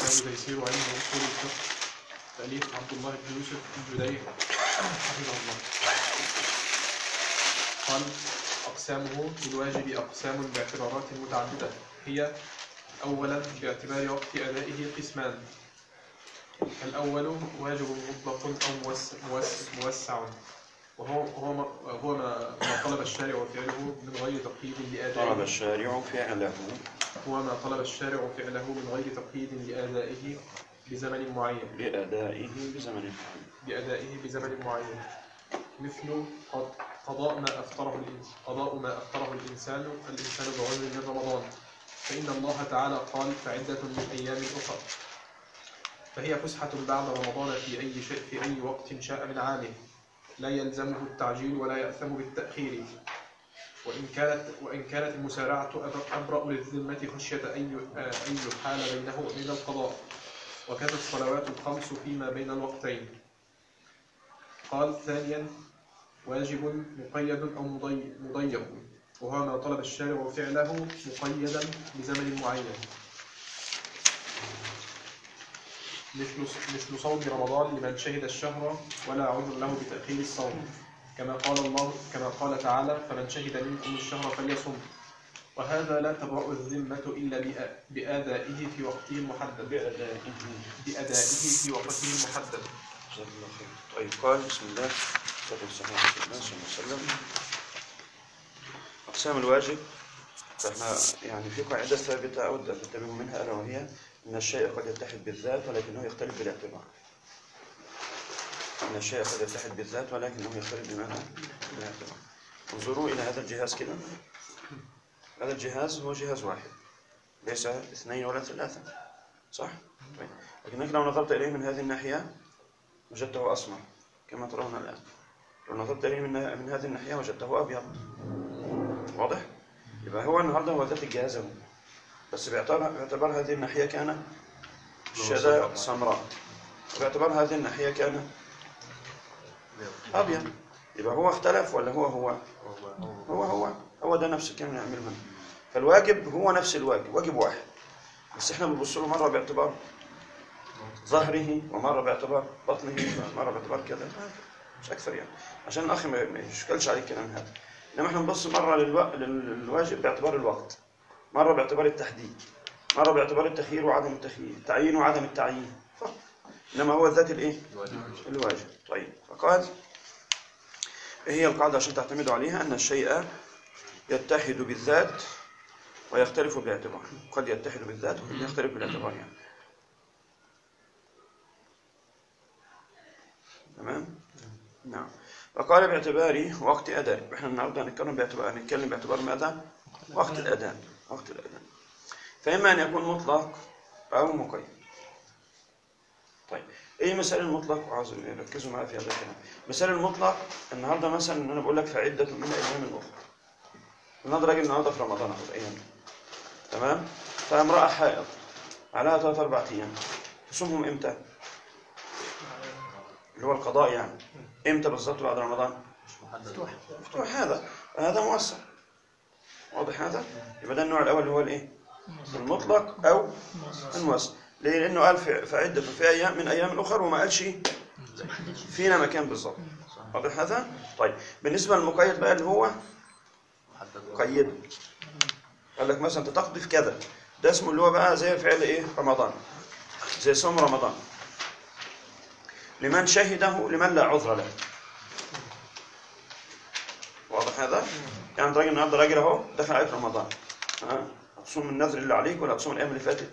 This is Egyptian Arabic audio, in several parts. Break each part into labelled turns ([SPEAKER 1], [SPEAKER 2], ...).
[SPEAKER 1] كتاب تيسير علم اصول الفقه تاليف عبد الله بن يوسف الجدير حفظه الله قال اقسامه للواجب اقسام باعتبارات متعدده هي اولا باعتبار وقت ادائه قسمان الأول واجب مطلق أو موسع, موسع وهو هو ما هو ما ما طلب الشارع فعله من غير تقييد
[SPEAKER 2] طلب
[SPEAKER 1] لأدائه
[SPEAKER 2] الشارع فعله
[SPEAKER 1] هو ما طلب الشارع فعله من غير تقييد لأدائه بزمن معين
[SPEAKER 2] لأدائه بزمن معين
[SPEAKER 1] بأدائه بزمن معين مثل قد- قضاء ما أفطره الإنسان قضاء ما أفطره الإنسان الإنسان بعذر من رمضان فإن الله تعالى قال فعدة من أيام أخرى فهي فسحة بعد رمضان في أي شيء في أي وقت شاء من عامه لا يلزمه التعجيل ولا يأثم بالتأخير وإن كانت وإن كانت المسارعة أبر- أبرأ للذمة خشية أن ي- أن يحال بينه وبين القضاء وكذا الصلوات الخمس فيما بين الوقتين قال ثانيا واجب مقيد أو مضي- مضيق وهو ما طلب الشارع فعله مقيدا بزمن معين مثل مثل صوم رمضان لمن شهد الشهر ولا عذر له بتأخير الصوم كما قال الله كما قال تعالى فمن شهد منكم الشهر فليصم وهذا لا تبرأ الذمة إلا بآ- بآدائه في وقته المحدد
[SPEAKER 2] بأدائه
[SPEAKER 1] بأدائه في وقته المحدد
[SPEAKER 2] جزاك الله خير طيب قال بسم الله صلى الله عليه وسلم أقسام الواجب فإحنا يعني في قاعدة ثابتة أود أن تنتبهوا منها ألا وهي أن الشيء قد يتحد بالذات ولكنه يختلف بالاعتبار أن الشيء قد يتحد بالذات ولكنه يختلف بماذا؟ بالاعتبار انظروا إلى هذا الجهاز كده هذا الجهاز هو جهاز واحد ليس اثنين ولا ثلاثة صح؟ طيب. لكنك لو نظرت إليه من هذه الناحية وجدته أسمر كما ترون الآن لو نظرت إليه من, من هذه الناحية وجدته أبيض واضح؟ يبقى هو النهارده هو ذات الجهاز هو بس باعتبار باعتبار هذه الناحية كان شدة سمراء وباعتبار هذه الناحية كان أبيض يبقى هو اختلف ولا هو هو هو هو هو ده نفس الكلام اللي نعمل منه فالواجب هو نفس الواجب واجب واحد بس احنا بنبص له مرة باعتبار ظهره ومرة باعتبار بطنه ومرة باعتبار كذا مش أكثر يعني عشان الأخ ما ما يشكلش عليه الكلام هذا إنما احنا نبص مرة للو... للواجب باعتبار الوقت مرة باعتبار التحديد مرة باعتبار التخيير وعدم التخيير التعيين وعدم التعيين فقط. إنما هو الذات الإيه؟ الواجب طيب فقال إيه هي القاعدة عشان تعتمدوا عليها أن الشيء يتحد بالذات ويختلف بالاعتبار قد يتحد بالذات وقد يختلف بالاعتبار يعني تمام نعم وقال باعتبار وقت أداء احنا النهارده هنتكلم باعتبار هنتكلم باعتبار ماذا وقت الأداء وقت الأداء فإما أن يكون مطلق أو مقيد طيب ايه مثال المطلق وعاوز ركزوا معايا في هذا الكلام مثال المطلق النهارده مثلا ان انا بقول لك فعده من ايام اخرى النهارده راجل النهارده في رمضان او الايام دي. تمام فامراه حائض عليها ثلاث اربع ايام تصومهم امتى؟ اللي هو القضاء يعني امتى بالظبط بعد رمضان؟ مفتوح هذا هذا موسع واضح هذا؟ يبقى ده النوع الاول اللي هو الايه؟ المطلق او الموسع ليه؟ لانه قال في في عده في ايام من ايام اخر وما قالش فينا مكان بالظبط واضح هذا؟ طيب بالنسبه للمقيد بقى اللي هو قيده قال لك مثلا انت تقضي في كذا ده اسمه اللي هو بقى زي فعل ايه؟ رمضان زي صوم رمضان لمن شهده لمن لا عذر له واضح هذا؟ يعني انت راجل النهارده راجل اهو دخل عليك رمضان ها هتصوم النذر اللي عليك ولا هتصوم الايام اللي فاتت؟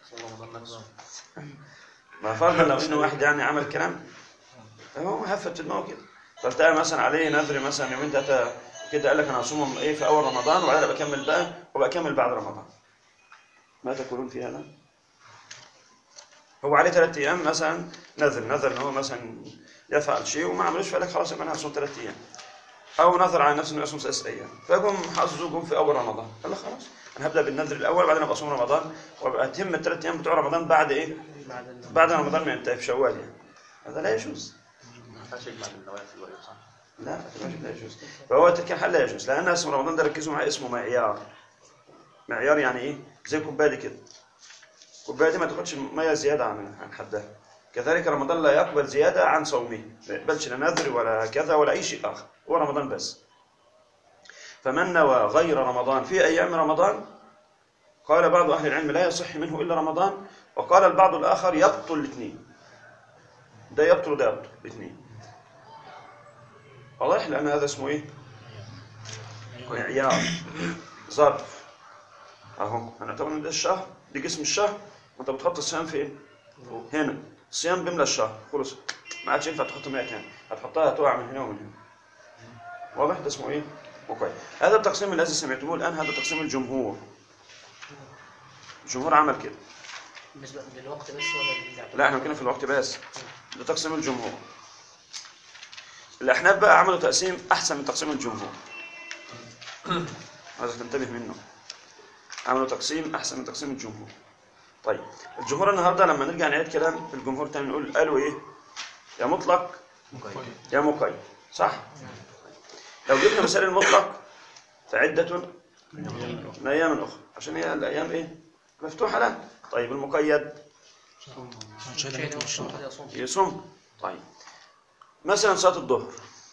[SPEAKER 2] ما فرضا لو انه واحد يعني عمل كلام هو مهفت في دماغه كده فالتقى مثلا عليه نذر مثلا يومين ثلاثه كده قال لك انا هصومهم ايه في اول رمضان وبعدين بكمل بقى وبكمل بعد رمضان ما تقولون في هذا؟ هو عليه ثلاث ايام مثلا نذر نذر ان هو مثلا يفعل شيء وما عملوش فقال لك خلاص يبقى انا هصوم ثلاث ايام او نذر على نفسه انه يصوم ثلاث ايام فجم حظوا جم في اول رمضان قال لك خلاص انا هبدا بالنذر الاول بعدين ابقى اصوم رمضان وابقى اتم الثلاث ايام بتوع رمضان بعد ايه؟ بعد رمضان ما ينتهي في شوال يعني هذا لا يجوز
[SPEAKER 3] ما ينفعش يجمع بين النوافل ولا صح؟
[SPEAKER 2] لا لا يجوز فهو تلك الحال لا يجوز لان اسم رمضان ده ركزوا معاه اسمه معيار معيار يعني ايه؟ زي كوبايه كده والكوبايه دي ما تاخدش ميه زياده عن عن حدها كذلك رمضان لا يقبل زياده عن صومه ما يقبلش لا نذر ولا كذا ولا اي شيء اخر هو رمضان بس فمن نوى غير رمضان في ايام رمضان قال بعض اهل العلم لا يصح منه الا رمضان وقال البعض الاخر يبطل الاثنين ده يبطل وده يبطل الاثنين واضح لان هذا اسمه ايه معيار ظرف اهو هنعتبر ان ده الشهر دي جسم الشهر وانت بتحط الصيام فين هنا الصيام بيملى الشهر خلص ما عادش ينفع تحط ميه تاني هتحطها هتقع من هنا ومن هنا واضح ده اسمه ايه اوكي هذا التقسيم الذي سمعتموه الان هذا تقسيم الجمهور الجمهور عمل كده
[SPEAKER 4] بالنسبة للوقت بس ولا للعبادة؟
[SPEAKER 2] لا احنا كنا في الوقت بس ده تقسيم الجمهور الاحناف بقى عملوا تقسيم احسن من تقسيم الجمهور عايزك تنتبه منه عملوا تقسيم احسن من تقسيم الجمهور طيب الجمهور النهارده لما نرجع نعيد كلام الجمهور تاني نقول قالوا ايه يا مطلق يا مقيد صح لو جبنا مثال المطلق فعدة من ايام اخرى عشان هي الايام ايه مفتوحه لها طيب المقيد
[SPEAKER 4] شهر وشهر يصوم فيه.
[SPEAKER 2] يصوم طيب مثلا صلاة الظهر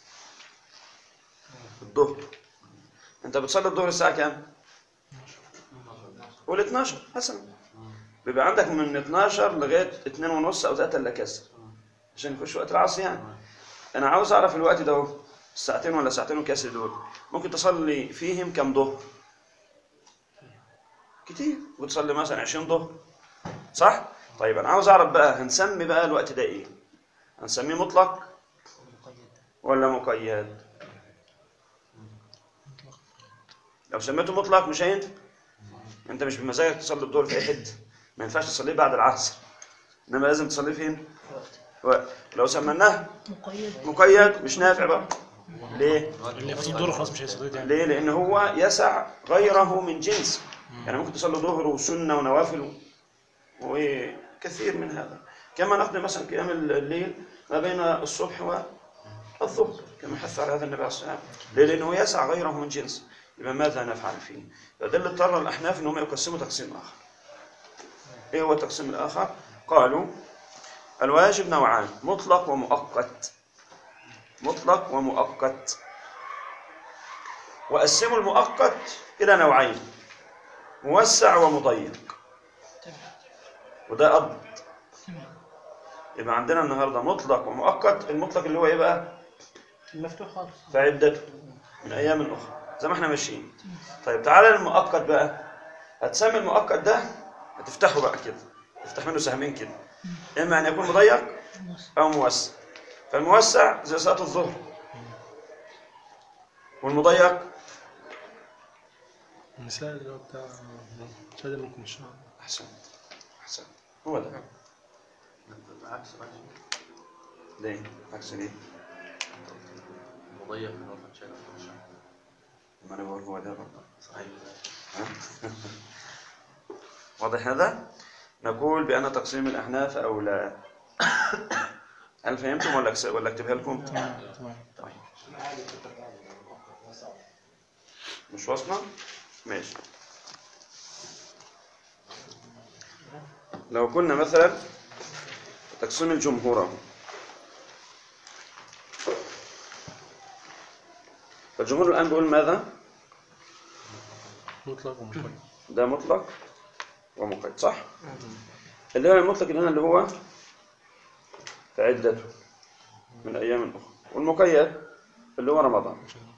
[SPEAKER 2] الظهر انت بتصلي الظهر الساعة كام؟ قول 12 مثلا بيبقى عندك من 12 لغاية 2 ونص او 3 الا كسر عشان يخش وقت العصر يعني انا عاوز اعرف الوقت ده اهو الساعتين ولا ساعتين وكسر دول ممكن تصلي فيهم كم ظهر؟ كتير وتصلي مثلا 20 ظهر صح؟ طيب انا عاوز اعرف بقى هنسمي بقى الوقت ده ايه؟ هنسميه مطلق
[SPEAKER 4] مقيد.
[SPEAKER 2] ولا مقيد؟ لو سميته مطلق مش هينفع انت مش بمزاجك تصلي الظهر في اي حته ما ينفعش تصليه بعد العصر انما لازم تصليه فين؟
[SPEAKER 4] في وقت.
[SPEAKER 2] وقت. لو سميناه
[SPEAKER 5] مقيد
[SPEAKER 2] مقيد مش نافع بقى ليه؟
[SPEAKER 6] اللي في الدور خلاص مش هيصلي تاني
[SPEAKER 2] ليه؟ لأن هو يسع غيره من جنس يعني ممكن تصلي ظهر وسنة ونوافل وكثير من هذا كما نقضي مثلا قيام الليل ما بين الصبح والظهر كما حث على هذا النبي عليه الصلاة والسلام ليه؟ لأنه يسع غيره من جنس يبقى ماذا نفعل فيه؟ فده اللي اضطر الأحناف أنهم يقسموا تقسيم آخر إيه هو التقسيم الآخر؟ قالوا الواجب نوعان مطلق ومؤقت مطلق ومؤقت وقسموا المؤقت إلى نوعين موسع ومضيق وده أضبط يبقى عندنا النهاردة مطلق ومؤقت المطلق اللي هو إيه بقى
[SPEAKER 5] المفتوح خالص
[SPEAKER 2] فعدته من أيام أخرى زي ما احنا ماشيين طيب تعالى للمؤقت بقى هتسمي المؤقت ده هتفتحه بقى كده تفتح منه سهمين كده إما أن يكون مضيق أو موسع فالموسع زي صلاة الظهر والمضيق
[SPEAKER 6] المثال اللي هو بتاع شهادة ممكن الشهر
[SPEAKER 2] أحسن أحسن هو ده
[SPEAKER 3] بالعكس بقى
[SPEAKER 2] ليه؟ عكس ليه؟
[SPEAKER 3] مضيق من وقت شهر في الشهر
[SPEAKER 2] ما أنا بقول هو ده برضه
[SPEAKER 3] صحيح
[SPEAKER 2] ها؟ واضح هذا؟ نقول بأن تقسيم الأحناف أولى هل فهمتم ولا أكس- ولا أكتبها لكم؟
[SPEAKER 6] تمام تمام
[SPEAKER 2] طيب مش واصلة؟ ماشي لو كنا مثلا تقسيم الجمهور أهو. فالجمهور الآن بيقول ماذا؟
[SPEAKER 6] مطلق ومقيد
[SPEAKER 2] ده مطلق ومقيد صح؟ اللي هو المطلق اللي هنا اللي هو فعدته من أيام أخرى والمقيد اللي هو رمضان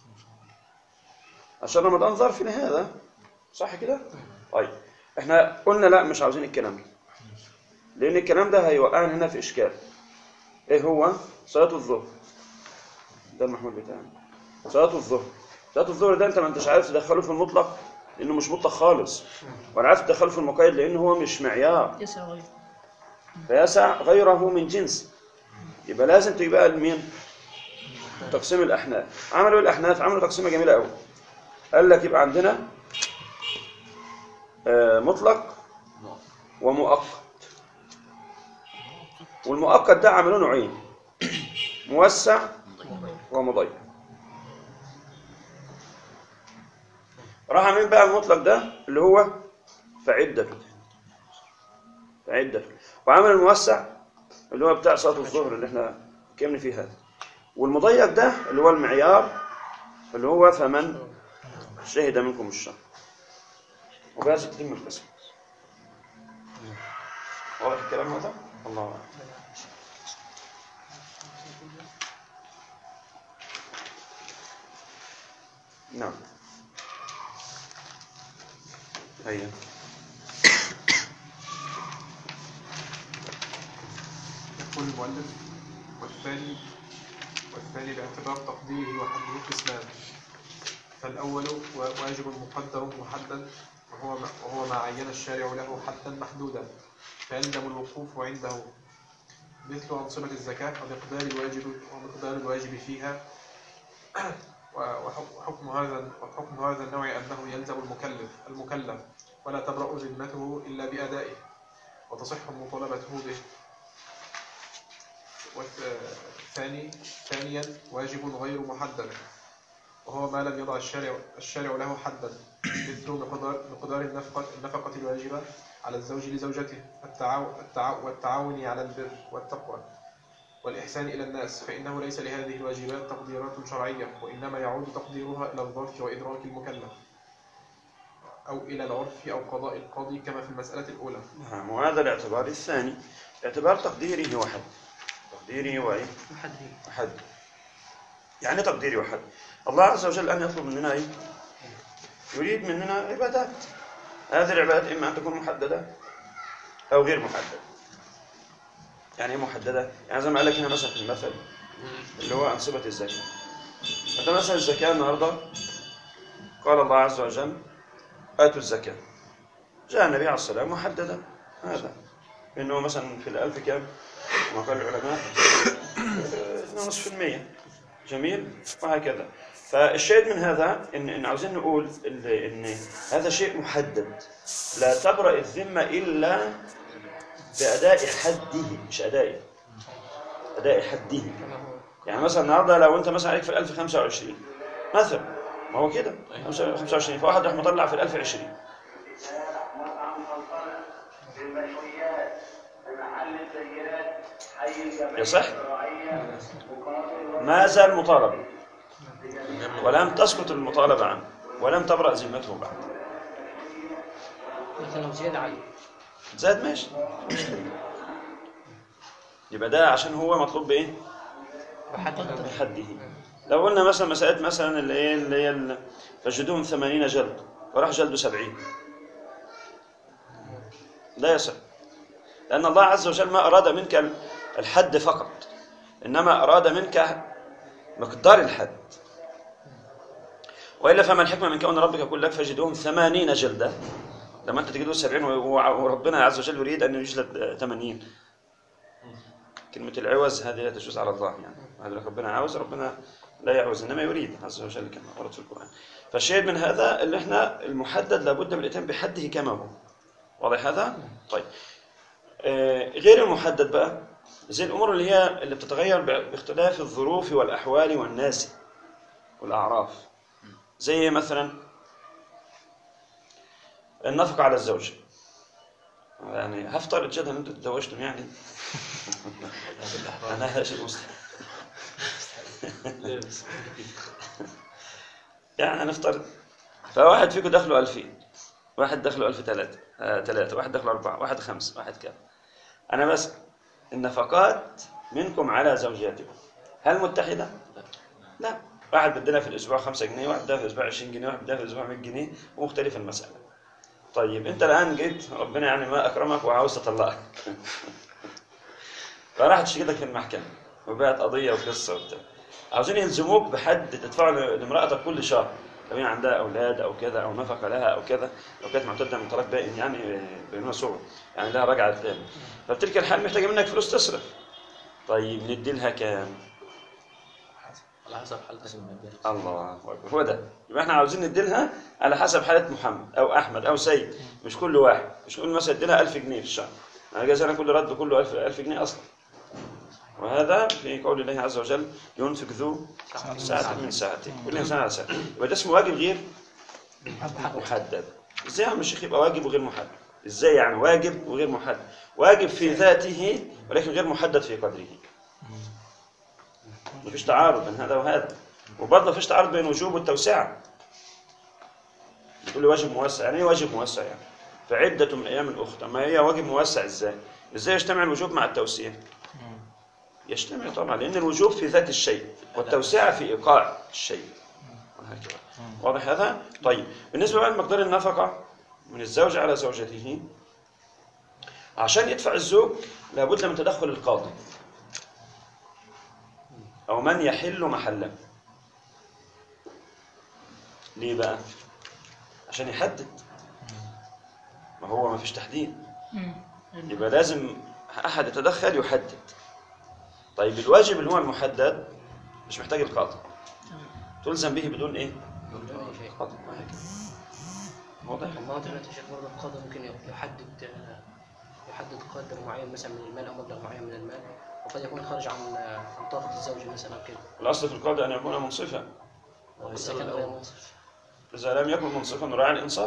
[SPEAKER 2] عشان رمضان ظرف لهذا صح كده؟ طيب احنا قلنا لا مش عاوزين الكلام ده لأن الكلام ده هيوقعنا هنا في إشكال إيه هو؟ صلاة الظهر ده المحمول بتاعنا صلاة الظهر صلاة الظهر ده أنت ما أنتش عارف تدخله في المطلق لأنه مش مطلق خالص ولا عارف تدخله في المقيد لأنه هو مش معيار
[SPEAKER 5] يسع غيره
[SPEAKER 2] فيسع غيره من جنس يبقى لازم تجيبها لمين؟ تقسيم الأحناف عملوا الأحناف عملوا تقسيمة جميلة قوي قال لك يبقى عندنا آه، مطلق ومؤقت والمؤقت ده عملوه نوعين موسع ومضيق راح عاملين بقى المطلق ده اللي هو فعدته فعدة وعمل الموسع اللي هو بتاع صلاة الظهر اللي احنا كملنا فيه هذا والمضيق ده اللي هو المعيار اللي هو فمن شهد منكم الشهر وبهذا تتم القسم واضح الكلام هذا؟ الله أعلم نعم هيا
[SPEAKER 1] يقول المؤلف والثاني والثاني باعتبار تقديره وحده قسمان فالأول و- واجب مقدر محدد وهو ما, وهو ما عين الشارع له حدا محدودا فيلزم الوقوف عنده مثل أنصبة الزكاة ومقدار الواجب ومقدار الواجب فيها و- وحك- وحكم هذا وحكم هذا النوع أنه يلزم المكلف المكلف ولا تبرأ ذمته إلا بأدائه وتصح مطالبته به والثاني ثانيا واجب غير محدد وهو ما لم يضع الشارع الشارع له حدا مثل مقدار مقدار النفقة النفقة الواجبة على الزوج لزوجته التعاون التعاون والتعاون على البر والتقوى والإحسان إلى الناس فإنه ليس لهذه الواجبات تقديرات شرعية وإنما يعود تقديرها إلى الظرف وإدراك المكلف أو إلى العرف أو قضاء القاضي كما في المسألة الأولى
[SPEAKER 2] نعم وهذا الاعتبار الثاني اعتبار تقديره وحد تقديره وإيه؟
[SPEAKER 4] محددين
[SPEAKER 2] وحد يعني إيه تقديري وحد الله عز وجل أن يطلب مننا إيه؟ يريد مننا عبادات هذه العبادات إما أن تكون محددة أو غير محددة يعني إيه محددة؟ يعني زي ما قال لك هنا مثلا في المثل اللي هو أنصبة الزكاة أنت مثلا الزكاة النهاردة قال الله عز وجل آتوا الزكاة جاء النبي عليه الصلاة والسلام محددا هذا إنه مثلا في الألف كم كما قال العلماء آه، 2.5% جميل وهكذا فالشاهد من هذا إن, إن عاوزين نقول إن, إن هذا شيء محدد لا تبرأ الذمة إلا بأداء حده مش أدائه أداء حده
[SPEAKER 4] كما هو
[SPEAKER 2] يعني مثلا النهارده لو انت مثلا عليك في ال 1025 مثلا ما هو كده 25 فواحد راح مطلع في ال 1020 يصح؟ ما زال مطالبا ولم تسقط المطالبة عنه ولم تبرأ ذمته بعد
[SPEAKER 4] لكن لو زيادة عليه
[SPEAKER 2] زاد ماشي يبقى ده عشان هو مطلوب بايه؟
[SPEAKER 4] محدد
[SPEAKER 2] بحده لو قلنا مثلا مسألة مثلا اللي هي اللي هي ال- فجدوهم 80 جلد وراح جلده 70 لا يصح لأن الله عز وجل ما أراد منك ال- الحد فقط إنما أراد منك مقدار الحد وإلا فما الحكمة من كون ربك يقول لك فجدوهم 80 جلدة لما أنت تجدهم 70 و- وربنا عز وجل يريد أن يجلد 80 كلمة العوز هذه لا تجوز على الله يعني هذا لك ربنا عاوز ربنا لا يعوز إنما يريد عز وجل كما ورد في القرآن فالشيء من هذا اللي احنا المحدد لابد من الاتيان بحده كما هو واضح هذا؟ طيب آه، غير المحدد بقى زي الأمور اللي هي اللي بتتغير ب- باختلاف الظروف والأحوال والناس والأعراف زي مثلا النفقة على الزوج يعني هفترض جدا ان انتوا تزوجتم يعني انا هاشم مسلم يعني هنفترض فواحد فيكم دخله 2000 واحد دخله 1003 آه، ثلاثة واحد دخله أربعة واحد خمسة واحد كذا أنا بس النفقات منكم على زوجاتكم هل متحدة؟ لا واحد بدنا في الأسبوع 5 جنيه واحد بدنا في الأسبوع 20 جنيه واحد بدنا في الأسبوع 100 جنيه ومختلفة المسألة طيب أنت الآن جيت ربنا يعني ما أكرمك وعاوز تطلقك فراح تشتكي في المحكمة وبقت قضية وقصة وبتاع عاوزين يلزموك بحد تدفعه لامرأتك كل شهر لو هي عندها أولاد أو كذا أو نفقة لها أو كذا لو كانت معتدة من طلاق بائن يعني بينما صور يعني لها رجعة تاني فبتلك الحال محتاجة منك فلوس تصرف طيب ندي لها كام؟
[SPEAKER 3] على حسب حالتك المادية
[SPEAKER 2] الله أكبر هو ده يبقى احنا عاوزين ندي لها على حسب حالة محمد أو أحمد أو سيد مش كل واحد مش نقول مثلا ادي لها 1000 جنيه في الشهر أنا جايز أنا كل رد كله 1000 1000 جنيه أصلا وهذا في قول الله عز وجل ينفق ذو ساعة من ساعته كل إنسان على ساعته يبقى ده اسمه واجب غير محدد ازاي يا عم الشيخ يبقى واجب وغير محدد ازاي يعني واجب وغير محدد واجب في ذاته ولكن غير محدد في قدره مفيش تعارض بين هذا وهذا وبرضه مفيش تعارض بين الوجوب والتوسعه تقول لي واجب موسع يعني ايه واجب موسع يعني فعدة من ايام اخرى ما هي واجب موسع ازاي ازاي يجتمع الوجوب مع التوسيع يجتمع طبعا لان الوجوب في ذات الشيء والتوسعه في ايقاع الشيء وهكذا واضح هذا طيب بالنسبه بقى لمقدار النفقه من الزوج على زوجته عشان يدفع الزوج لابد من تدخل القاضي او من يحل محله ليه بقى عشان يحدد ما هو ما فيش تحديد يبقى لازم احد يتدخل يحدد طيب الواجب اللي هو المحدد مش محتاج القاضي تلزم به بدون ايه قاضي ما هيك واضح
[SPEAKER 4] الله دلوقتي يا شيخ برضه القاضي ممكن يحدد يحدد قدر معين مثلا من المال او مبلغ معين من المال وقد يكون خارج عن عن طاقه الزوج مثلا أو كده
[SPEAKER 2] الاصل في القاضي ان يكون منصفا
[SPEAKER 4] اذا كان غير منصف
[SPEAKER 2] اذا لم يكن منصفا نراعي الانصاف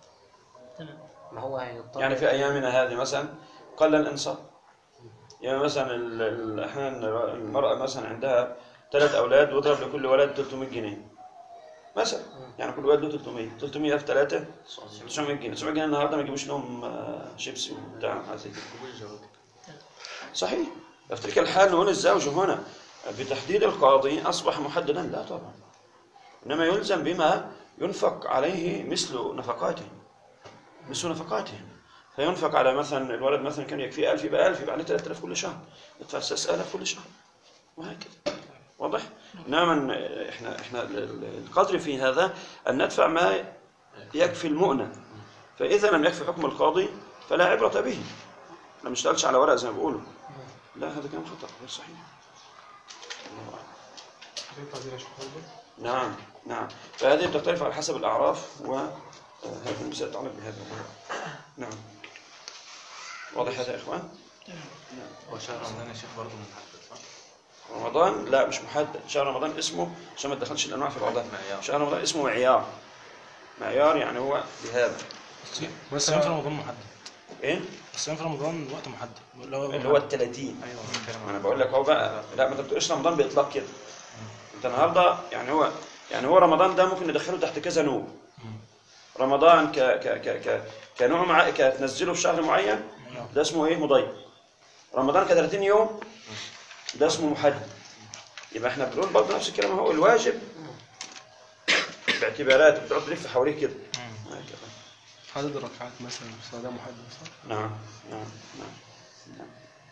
[SPEAKER 4] ما هو هيضطر
[SPEAKER 2] يعني في ايامنا هذه مثلا قل الانصاف يعني مثلا ال- ال- احيانا المراه مثلا عندها ثلاث اولاد واضرب لكل ولد 300 جنيه مثلا يعني كل ولد له 300 300 في 3 900 جنيه 900 جنيه النهارده ما يجيبوش لهم آه، شيبسي وبتاع حاجة زي كده. صحيح ففي تلك الحال نقول الزوج هنا بتحديد القاضي أصبح محددا لا طبعا إنما يلزم بما ينفق عليه مثل نفقاته مثل نفقاته فينفق على مثلا الولد مثلا كان يكفيه 1000 يبقى 1000 يبقى عليه 3000 كل شهر يدفع 6000 كل شهر وهكذا واضح؟ انما من- احنا احنا ال- ال- القدر في هذا ان ندفع ما يكفي المؤنة فاذا لم يكفي حكم القاضي فلا عبرة به احنا ما بنشتغلش على ورق زي ما بيقولوا لا هذا كلام خطأ غير صحيح الله أعلم.
[SPEAKER 1] زي تعديل يا شيخ برضه.
[SPEAKER 2] نعم نعم فهذه بتختلف على حسب الأعراف وهذه المسألة تتعلق بهذا نعم واضح هذا يا إخوان
[SPEAKER 3] وشهر رمضان يا شيخ برضه محدد صح؟
[SPEAKER 2] رمضان لا مش محدد شهر رمضان اسمه عشان ما تدخلش الأنواع في بعضها
[SPEAKER 3] معيار.
[SPEAKER 2] شهر رمضان اسمه معيار معيار يعني هو بهذا
[SPEAKER 6] الصيام في رمضان محدد
[SPEAKER 2] إيه
[SPEAKER 6] الصيام في رمضان وقت محدد اللي هو
[SPEAKER 2] اللي هو الثلاثين
[SPEAKER 3] ايوه بنتكلم
[SPEAKER 2] ما
[SPEAKER 3] عن
[SPEAKER 2] انا بقول لك هو بقى لا ما انت بتقولش رمضان باطلاق كده انت النهارده يعني هو يعني هو رمضان ده ممكن ندخله تحت كذا نوع رمضان ك ك ك ك كنوع مع كتنزله في شهر معين ده اسمه ايه مضيق رمضان ك 30 يوم ده اسمه محدد يبقى احنا بنقول برضه نفس الكلام هو الواجب باعتبارات بتقعد تلف حواليه كده هكذا.
[SPEAKER 6] عدد الركعات مثلا في الصلاة محدد صح؟
[SPEAKER 2] نعم نعم نعم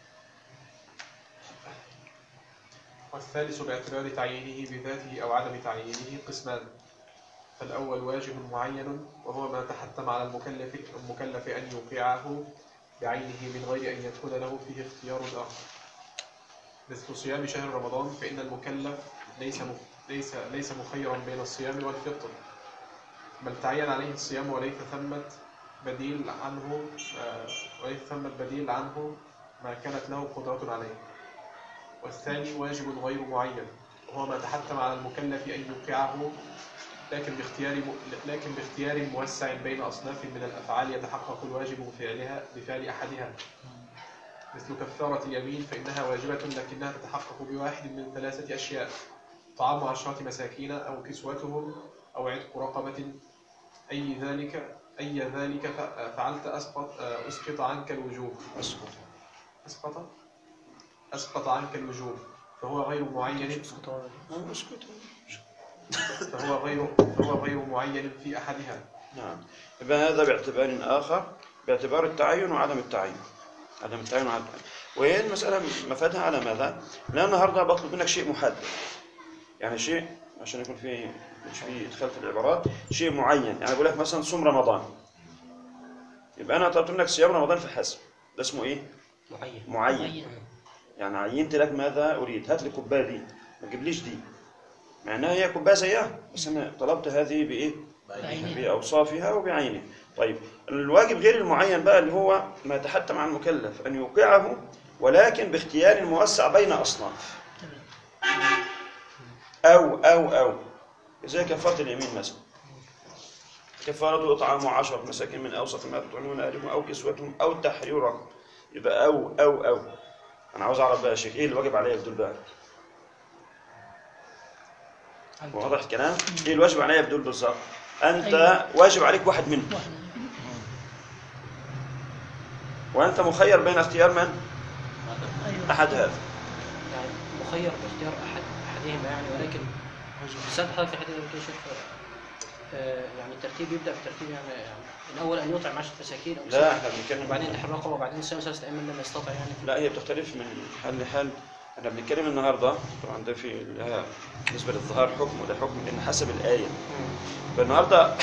[SPEAKER 1] والثالث باعتبار تعيينه بذاته أو عدم تعيينه قسمان فالأول واجب معين وهو ما تحتم على المكلف المكلف أن يوقعه بعينه من غير أن يدخل له فيه اختيار آخر مثل صيام شهر رمضان فإن المكلف ليس مف- ليس ليس مخيرا بين الصيام والفطر بل تعين عليه الصيام وليس ثمة بديل عنه آه، وليس ثمة بديل عنه ما كانت له قدرة عليه والثاني واجب غير معين وهو ما تحتم على المكلف أن يوقعه لكن باختيار لكن باختيار موسع بين أصناف من الأفعال يتحقق الواجب بفعلها بفعل أحدها مثل كفارة اليمين فإنها واجبة لكنها تتحقق بواحد من ثلاثة أشياء طعام عشرة مساكين أو كسوتهم أو عتق رقبة أي ذلك أي ذلك ف- فعلت أسقط أسقط عنك الوجوب
[SPEAKER 2] اسقط
[SPEAKER 1] أسقط أسقط عنك الوجوب فهو غير معين
[SPEAKER 2] آه، اسكت
[SPEAKER 1] فهو غير فهو غير معين في أحدها
[SPEAKER 2] نعم يبقى هذا باعتبار آخر باعتبار التعين وعدم التعين عدم التعين وعدم التعين وهي المسألة مفادها على ماذا؟ لأن النهاردة بطلب منك شيء محدد يعني شيء عشان يكون في مش في إدخال في العبارات شيء معين يعني بقول لك مثلا صوم رمضان يبقى أنا طلبت منك صيام رمضان فحسب ده اسمه إيه؟
[SPEAKER 4] معين
[SPEAKER 2] معين يعني عينت لك ماذا أريد هات لي الكوباية دي ما تجيبليش دي مع إنها هي كوباية زيها بس أنا طلبت هذه بإيه؟ بأوصافها وبعينه طيب الواجب غير المعين بقى اللي هو ما يتحتم عن المكلف أن يوقعه ولكن باختيار موسع بين أصناف أو أو أو زي كفارة اليمين مثلا كفارة إطعام عشرة مساكين من أوسط ما تطعمون أهلكم أو كسوتهم أو تحرير رقبة يبقى أو أو أو أنا عاوز أعرف بقى يا شيخ إيه اللي واجب عليا في دول بقى واضح الكلام؟ إيه الواجب عليا في دول بالظبط؟ أنت
[SPEAKER 5] أيوة.
[SPEAKER 2] واجب عليك واحد منهم
[SPEAKER 5] واحد
[SPEAKER 2] وأنت مخير بين اختيار من؟
[SPEAKER 5] ايوه
[SPEAKER 2] أحد هذا
[SPEAKER 4] يعني مخير باختيار احد احدهما يعني ولكن بسبب حضرتك في حته يمكن شيخ آه، يعني الترتيب يبدا بترتيب يعني, يعني الاول ان يطعم عشرة مساكين او
[SPEAKER 2] لا
[SPEAKER 4] سبعة،
[SPEAKER 2] احنا بنتكلم
[SPEAKER 4] وبعدين تحرير رقبه وبعدين صيام ثلاثه ايام لم يستطع يعني
[SPEAKER 2] لا هي بتختلف من حال لحال احنا بنتكلم النهارده طبعا ده في لها بالنسبه للظهار حكم وده حكم لان حسب الايه فالنهارده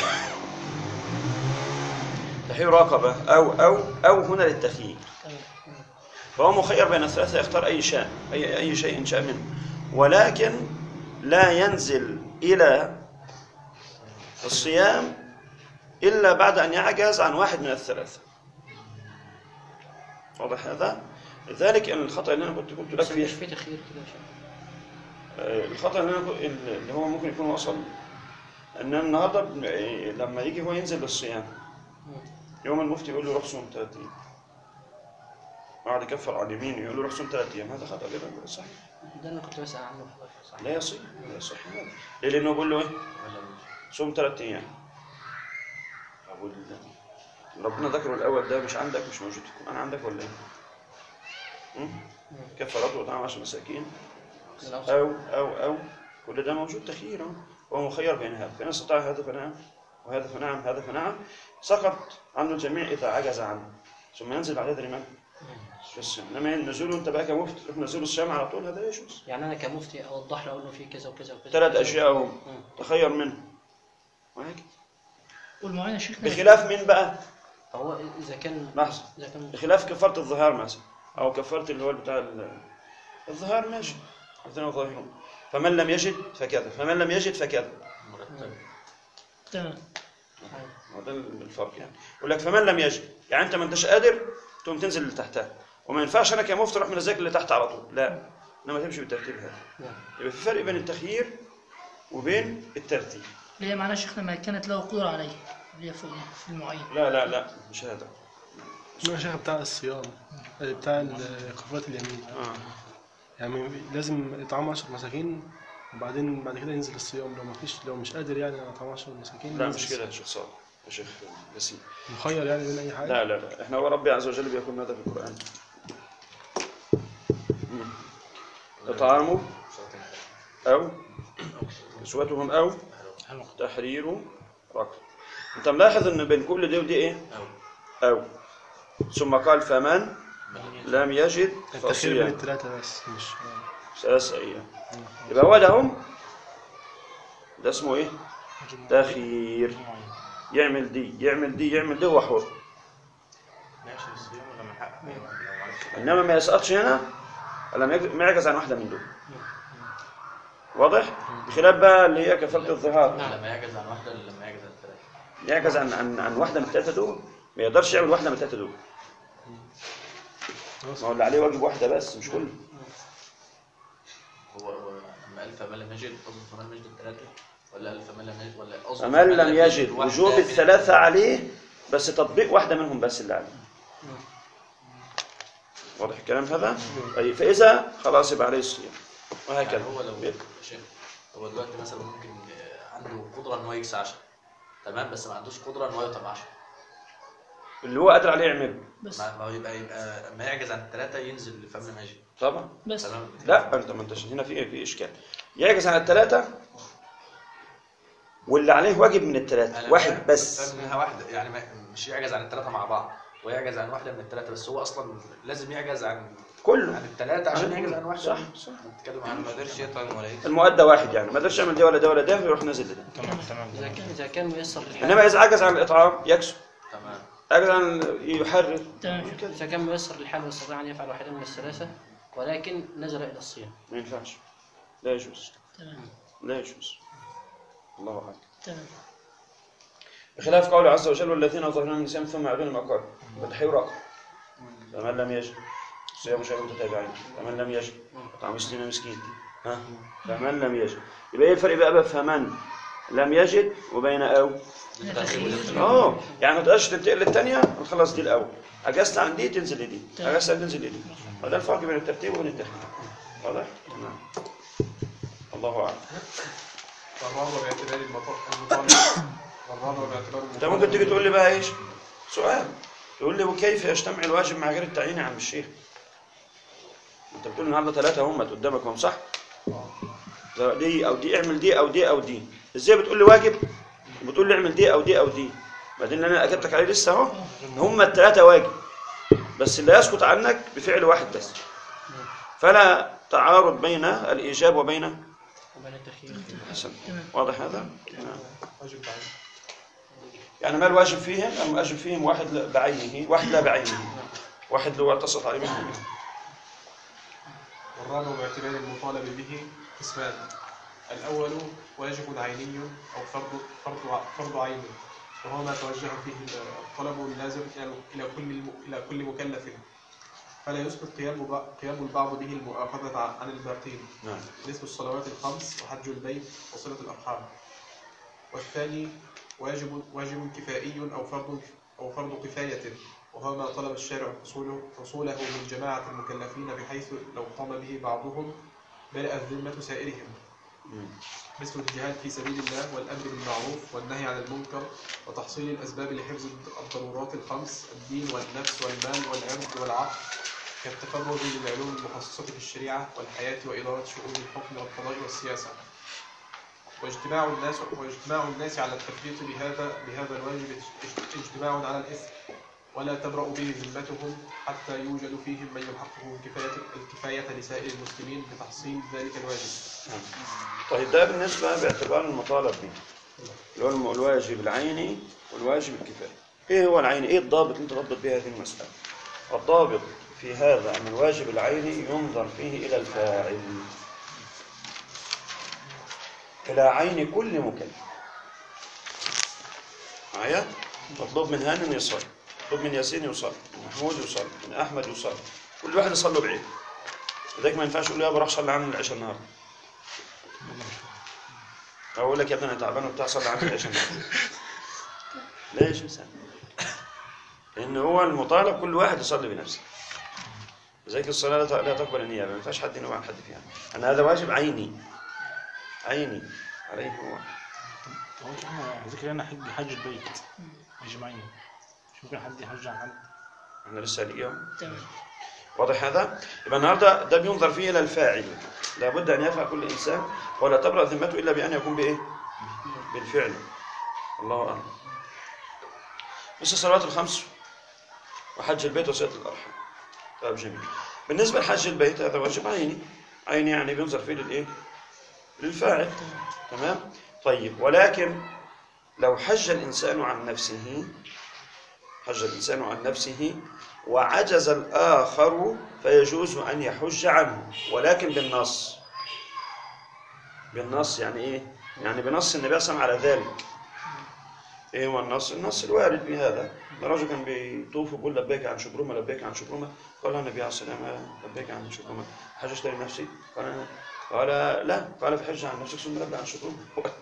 [SPEAKER 2] تحرير رقبه او او او هنا للتخيير فهو مخير بين الثلاثه يختار اي شيء اي اي شيء شاء منه ولكن لا ينزل الى الصيام الا بعد ان يعجز عن واحد من الثلاثه واضح هذا لذلك ان الخطا اللي انا كنت قلت لك
[SPEAKER 4] بس
[SPEAKER 2] فيه
[SPEAKER 4] مش في تخيير كده يا شيخ
[SPEAKER 2] آه، الخطا اللي انا اللي هو ممكن يكون وصل ان النهارده بن- آه، لما يجي هو ينزل للصيام يوم المفتي يقول له روح صوم ثلاث ايام قاعد يكفر على اليمين يقول له روح صوم ثلاث ايام هذا خطا غير صحيح
[SPEAKER 4] ده اللي انا كنت بسال عنه في حضرتك صح
[SPEAKER 2] لا يصح لا يصح هذا ليه لانه بيقول له ايه صوم ثلاث ايام طب وال- ربنا ذكره الاول ده مش عندك مش موجود في القران عندك ولا ايه؟ م? كفارات وطعام عشر مساكين
[SPEAKER 4] من أوسط.
[SPEAKER 2] أو أو أو كل ده موجود تخيير أهو. هو مخير بين هذا فإن استطاع هذا فنعم وهذا فنعم هذا فنعم سقط عنه الجميع إذا عجز عنه ثم ينزل بعد ذلك الإمام في الصيام إنما نزوله أنت بقى كمفتي تروح نزوله الصيام على طول هذا لا يجوز
[SPEAKER 4] يعني انا كمفتي اوضح له اقول له في كذا وكذا وكذا
[SPEAKER 2] ثلاث
[SPEAKER 4] وكذا.
[SPEAKER 2] أشياء هم
[SPEAKER 4] مم.
[SPEAKER 2] تخير منه وهيك.
[SPEAKER 5] والمعين يا شيخنا
[SPEAKER 2] بخلاف مين بقى؟
[SPEAKER 4] فهو اذا كان
[SPEAKER 2] لحظة
[SPEAKER 4] اذا كان
[SPEAKER 2] بخلاف كفارة الظهار مثلا أو كفارة اللي هو بتاع ال- الظهار ماشي الاثنين ظاهرون فمن لم يجد فكذا فمن لم يجد فكذا
[SPEAKER 5] تمام
[SPEAKER 2] هو ده الفرق يعني يقول لك فمن لم يجد يعني انت ما انتش قادر تقوم تنزل اللي تحتها وما ينفعش انا كمفتي اروح منزلك اللي تحت على طول لا انما تمشي بالترتيب هذا
[SPEAKER 4] نعم.
[SPEAKER 2] يبقى في فرق بين التخيير وبين الترتيب
[SPEAKER 5] اللي هي معناها شيخنا ما كانت له قدرة عليه اللي هي في في المعين
[SPEAKER 2] لا لا لا مش هذا
[SPEAKER 6] هو شيخ بتاع الصيام آه، بتاع ال- كفارة اليمين
[SPEAKER 2] آه.
[SPEAKER 6] يعني لازم يطعم 10 مساكين وبعدين بعد كده ينزل الصيام لو ما فيش لو مش قادر يعني على طعام 10 مساكين
[SPEAKER 2] لا
[SPEAKER 6] ينزل
[SPEAKER 2] مش كده يا شيخ صالح يا شيخ ياسين
[SPEAKER 6] مخير يعني بين اي حاجه
[SPEAKER 2] لا لا لا احنا هو ربي عز وجل بيكون هذا في القرآن مم. إطعامه أو كسوتهم أو تحرير رقبة أنت ملاحظ إن بين كل دي ودي إيه؟ أو ثم قال فمن لم يجد
[SPEAKER 6] التخير بين
[SPEAKER 2] فصيام
[SPEAKER 6] الثلاثه بس مش
[SPEAKER 2] ثلاث أيام يبقى هو ده هم ده اسمه إيه؟ تخيير يعمل دي يعمل دي يعمل دي هو حر
[SPEAKER 3] ماشي الصيام ولا من حق لو عرفت
[SPEAKER 2] انما ما يسقطش هنا الا ما يج- ما يعجز عن واحده من دول واضح بخلاف بقى اللي هي كفاله الظهار
[SPEAKER 3] لما يعجز عن واحده الا لما يعجز عن ثلاثه
[SPEAKER 2] يعجز عن عن عن واحده من الثلاثه دول ما يقدرش يعمل واحده من الثلاثه دول ما هو اللي عليه واجب واحده بس مش كله
[SPEAKER 3] هو هو لما قال فمن لم يجد قصد فمن لم يجد الثلاثه ولا قال فمن لم يجد ولا قصد
[SPEAKER 2] فمن لم يجد
[SPEAKER 3] واحدة
[SPEAKER 2] وجوب
[SPEAKER 3] من-
[SPEAKER 2] الثلاثه عليه بس تطبيق واحده منهم بس اللي عليه واضح الكلام هذا أي فاذا خلاص يبقى عليه الصيام
[SPEAKER 3] يعني
[SPEAKER 2] وهكذا
[SPEAKER 3] هو لو شيخ هو دلوقتي مثلا ممكن آه، عنده قدره ان هو يكسى 10 تمام بس ما عندوش قدره ان هو يطعم 10
[SPEAKER 2] اللي هو قادر عليه يعمله
[SPEAKER 5] بس
[SPEAKER 3] ما ما هو يبقى يبقى لما يعجز عن الثلاثه ينزل لفم لم يجد
[SPEAKER 2] طبعا
[SPEAKER 5] بس
[SPEAKER 3] تمام
[SPEAKER 2] لا انت ما انتش هنا في في اشكال يعجز عن الثلاثه واللي عليه واجب من الثلاثه
[SPEAKER 3] أنا
[SPEAKER 2] واحد
[SPEAKER 3] فاهم-
[SPEAKER 2] بس
[SPEAKER 3] فاهم انها واحده يعني ما مش يعجز عن الثلاثه مع بعض ويعجز عن واحده من الثلاثه بس هو اصلا لازم يعجز عن عن
[SPEAKER 2] كله
[SPEAKER 3] الثلاثه عشان يعجز عن واحده
[SPEAKER 2] صح صح
[SPEAKER 3] بنتكلم عن ما قدرش يطعم ولا يكسب
[SPEAKER 2] المؤدى واحد يعني ما قدرش يعمل ده ولا ده ولا ده يروح نازل لده
[SPEAKER 6] تمام تمام
[SPEAKER 4] اذا كان اذا كان ميسر للحال
[SPEAKER 2] انما اذا عجز عن الاطعام يكسو
[SPEAKER 3] تمام
[SPEAKER 2] عجز عن يحرر
[SPEAKER 5] تمام شكرا
[SPEAKER 4] اذا كان ميسر للحال ويستطيع ان يفعل واحدا من الثلاثه ولكن نزل الى الصيام
[SPEAKER 2] ما ينفعش لا يجوز
[SPEAKER 5] تمام
[SPEAKER 2] لا يجوز الله اعلم
[SPEAKER 5] تمام
[SPEAKER 2] بخلاف قوله عز وجل والذين ظهرون من نسائهم ثم يعودون المقام فتحرير رقبه فمن لم يجد صيام شهر متتابعين فمن لم يجد طعام ستين مسكين ها فمن لم يجد يبقى ايه الفرق بقى بقى فمن لم يجد وبين أو اه يعني ما تقدرش تنتقل للثانيه وتخلص دي الاول اجازت عن دي تنزل لدي اجازت عن دي تنزل لدي وده الفرق بين الترتيب وبين التخليل واضح؟ نعم الله اعلم
[SPEAKER 1] والرابع باعتبار المط- المطالب والرابع باعتبار
[SPEAKER 2] انت ممكن تيجي تقول لي بقى ايش؟ سؤال تقول لي وكيف يجتمع الواجب مع غير التعيين يا عم الشيخ؟ انت بتقول النهارده ثلاثه هم قدامك هم صح؟ ده دي او دي اعمل دي او دي او دي ازاي بتقول لي واجب وبتقول لي اعمل دي او دي او دي بعدين اللي انا اجبتك عليه لسه اهو هم الثلاثه واجب بس اللي يسقط عنك بفعل واحد بس فلا تعارض بين الايجاب وبين
[SPEAKER 4] وبين التخيير
[SPEAKER 2] حسن واضح هذا؟ نعم.
[SPEAKER 1] واجب تعيين
[SPEAKER 2] يعني ما الواجب فيهم؟ الواجب فيهم واحد لا بعينه واحد لا بعينه واحد لو اتصل عليه منهم
[SPEAKER 1] والرابع باعتبار المطالب به قسمان الأول واجب عيني أو فرض فرض فرض عين وهو ما توجه فيه الطلب اللازم إلى- إلى كل الم- إلى كل مكلف فلا يسقط قيام ب- قيام البعض به المؤاخذة عن عن الباقين
[SPEAKER 2] نعم
[SPEAKER 1] مثل الصلوات الخمس وحج البيت وصلة الأرحام والثاني واجب واجب كفائي أو فرض أو فرض كفاية وهو ما طلب الشارع حصوله حصوله من جماعة المكلفين بحيث لو قام به بعضهم برئت ذمة سائرهم
[SPEAKER 2] مم.
[SPEAKER 1] مثل الجهاد في سبيل الله والأمر بالمعروف والنهي عن المنكر وتحصيل الأسباب لحفظ الضرورات الخمس الدين والنفس والمال والعرض والعقل كالتفرغ للعلوم المخصصة في الشريعة والحياة وإدارة شؤون الحكم والقضاء والسياسة واجتماع الناس واجتماع الناس على التفريط بهذا بهذا الواجب اج- اجتماع على الإثم ولا تبرأ به ذمتهم حتى يوجد فيهم من يحقق الكفاية, الكفاية لسائر المسلمين بتحصيل ذلك الواجب
[SPEAKER 2] طيب ده بالنسبة باعتبار المطالب به اللي هو الم- الواجب العيني والواجب الكفائي ايه هو العيني ايه الضابط اللي انت تضبط به هذه المسألة الضابط في هذا أن الواجب العيني ينظر فيه إلى الفاعل إلى عين كل مكلف معايا مطلوب من هانم يصلي مطلوب من ياسين يصلي من محمود يصلي من أحمد يصلي كل واحد يصلي بعيد لذلك ما ينفعش يقول له يا بروح صلي عنه العشاء النهارده أو اقول لك يا ابني انا تعبان وبتاع صلي عنه العشاء النهارده ليش انسان لان هو المطالب كل واحد يصلي بنفسه لذلك الصلاه لا ت- لا تقبل النيابه ما ينفعش حد ينوب عن حد فيها ان هذا واجب عيني عيني عليه هو
[SPEAKER 7] هو احنا ذكر انا حج حج البيت اجمعين مش ممكن حد يحج عن حد
[SPEAKER 2] احنا لسه اليوم
[SPEAKER 5] تمام
[SPEAKER 2] واضح هذا يبقى النهارده ده بينظر فيه الى الفاعل لابد ان يفعل كل انسان ولا تبرأ ذمته الا بان يكون بايه بالفعل الله اعلم مثل الصلوات الخمس وحج البيت وصلة الارحام طيب جميل بالنسبه لحج البيت هذا واجب عيني عيني يعني بينظر فيه للايه للفاعل تمام طيب ولكن لو حج الانسان عن نفسه حج الإنسان عن نفسه وعجز الآخر فيجوز أن يحج عنه ولكن بالنص بالنص يعني إيه؟ يعني بنص النبي صلى الله عليه وسلم على ذلك إيه هو النص؟ النص الوارد بهذا الرجل كان بيطوف ويقول لبيك عن شبرمة لبيك عن شبرمة قال النبي عليه الصلاة والسلام لبيك عن شبرمة حججت لنفسي قال قال لا قال فحج عن نفسك ثم لبى عن شبرمة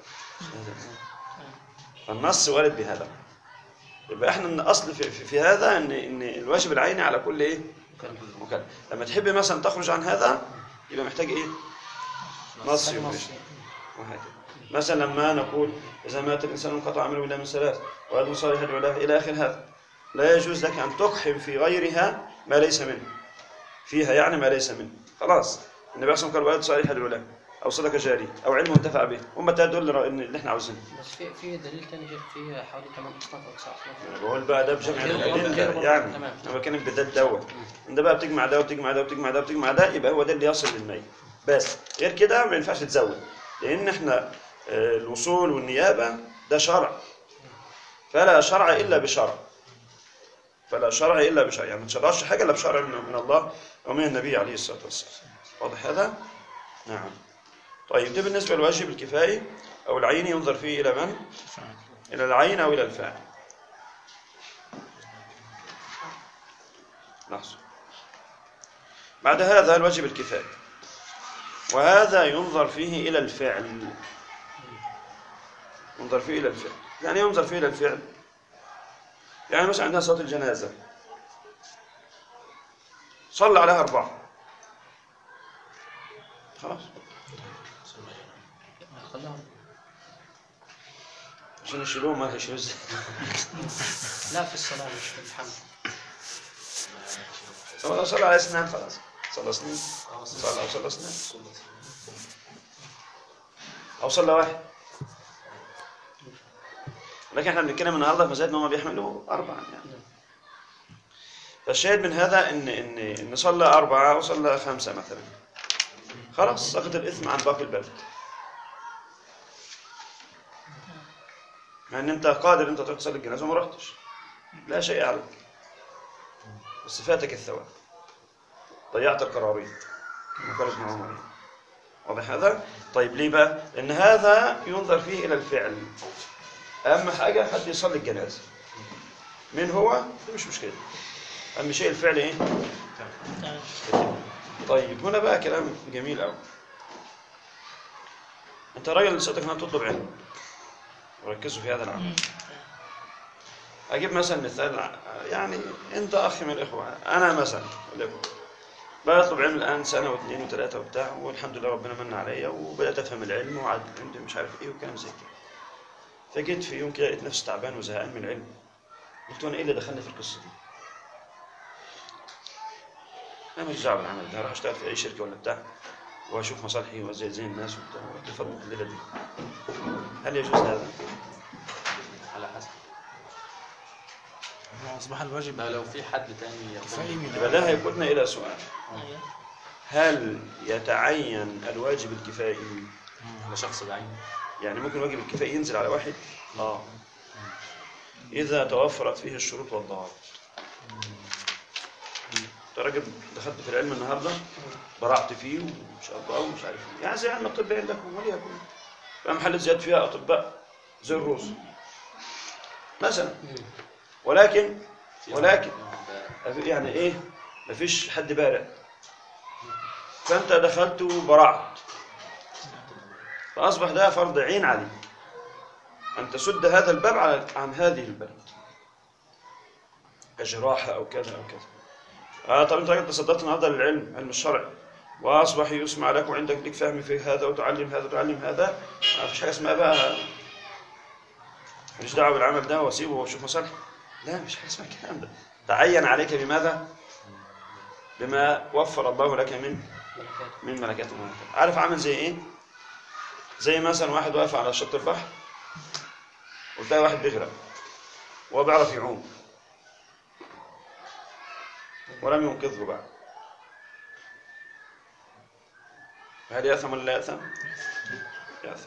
[SPEAKER 2] فالنص وارد بهذا يبقى احنا الاصل في, في, في هذا ان ان الواجب العيني على كل ايه مكلف لما تحب مثلا تخرج عن هذا يبقى محتاج ايه نص يخرج وهكذا مثلا لما نقول اذا مات الانسان انقطع عمله الا من ثلاث وعد صالح يدعو له الى اخر هذا لا يجوز لك ان تقحم في غيرها ما ليس منه فيها يعني ما ليس منه خلاص النبي صلى الله عليه وسلم قال ولد صالح يدعو له او صدقه جاريه او علم منتفع به هم التلاتة دول اللي- اللي احنا عاوزينه
[SPEAKER 4] بس في في دليل تاني شيخ في حوالي 8 اصناف او 9 اصناف
[SPEAKER 2] انا بقول بقى ده بجمع
[SPEAKER 4] غير- غير
[SPEAKER 2] الادله
[SPEAKER 4] برضه.
[SPEAKER 2] يعني
[SPEAKER 4] تمام.
[SPEAKER 2] انا بتكلم بالذات دوت انت بقى بتجمع ده وبتجمع ده وبتجمع ده وبتجمع ده يبقى هو ده اللي يصل للميت بس غير كده ما ينفعش تزود لان احنا آه، الوصول والنيابه ده شرع فلا شرع الا بشرع فلا شرع الا بشرع يعني ما تشرعش حاجه الا بشرع من من الله ومن النبي عليه الصلاه والسلام واضح هذا نعم طيب ده بالنسبه للواجب الكفايه او العين ينظر فيه الى من الى العين او الى الفاعل لحظة بعد هذا الواجب الكفاية وهذا ينظر فيه إلى الفعل ينظر فيه الى الفعل يعني ينظر فيه الى الفعل يعني مثلا عندنا صلاه الجنازه صلى عليها اربعه خلاص
[SPEAKER 4] خلاهم
[SPEAKER 2] عشان يشيلوه ما يشيلوه ازاي
[SPEAKER 4] لا في الصلاة مش في الحمل
[SPEAKER 2] هو لو صلى على اسنان خلاص صلى سنين صلى او صلى اسنان او صلى واحد لكن احنا بنتكلم النهارده في مسائل ان هم بيحملوا اربعه يعني فالشاهد من هذا ان ان ان صلى اربعه وصلى خمسه مثلا خلاص سقط الاثم عن باقي البلد مع ان انت قادر انت تروح تصلي الجنازه وما رحتش لا شيء عليك بس فاتك الثواب ضيعت القراريط كما قال ابن عمر واضح هذا؟ طيب ليه بقى؟ لأن هذا ينظر فيه إلى الفعل أهم حاجة حد يصلي الجنازة من هو؟ ده مش مشكلة أهم شيء الفعل إيه؟ طيب هنا بقى كلام جميل أوي أنت راجل لساتك إنها تطلب علم وركزوا في هذا العمل أجيب مثلا مثال يعني أنت أخي من الإخوة أنا مثلا وليكن بطلب علم الآن سنة واثنين وثلاثة وبتاع والحمد لله ربنا من عليا وبدأت أفهم العلم وعد عندي مش عارف إيه وكلام زي كده فجيت في يوم كده لقيت نفسي تعبان وزهقان من العلم قلت وأنا إيه اللي دخلني في القصة دي؟ أنا ماليش دعوة بالعمل ده أروح أشتغل في أي شركة ولا بتاع وأشوف مصالحي وزي زي الناس وبتاع وأدي فضل الليلة دي هل يجوز هذا؟
[SPEAKER 3] على حسب
[SPEAKER 7] هو أصبح الواجب
[SPEAKER 3] ده لو في حد تاني يقوم
[SPEAKER 7] كفاية من
[SPEAKER 2] يبقى ده هيقودنا إلى سؤال هل يتعين الواجب الكفائي
[SPEAKER 3] على شخص بعينه
[SPEAKER 2] يعني ممكن واجب الكفائي ينزل على واحد اه اذا توفرت فيه الشروط والضوابط انت راجل دخلت في العلم النهارده برعت فيه وما شاء الله ومش عارف ايه يعني زي علم الطب عندكم وليكن بقى محل زياد فيها اطباء زي الروس مثلا ولكن ولكن يعني ايه مفيش حد بارع فانت دخلت وبرعت فاصبح ده فرض عين عليك ان تسد هذا الباب على عن هذه البلد كجراحه او كذا او كذا اه طب انت راجل تصدرت النهارده للعلم علم الشرع واصبح يسمع لك وعندك لك فهم في هذا وتعلم هذا وتعلم هذا ما فيش حاجه اسمها بقى ماليش دعوه بالعمل ده واسيبه واشوف مصالحي لا مش حاجه اسمها الكلام ده تعين عليك بماذا؟ بما وفر الله لك من
[SPEAKER 4] ملكات
[SPEAKER 2] من ملكات الملكات عارف عامل زي ايه؟ زي مثلا واحد واقف على شط البحر وتلاقي واحد بيغرق وهو بيعرف يعوم ولم ينقذه بعد هل يأثم ولا لا يأثم؟ يأثم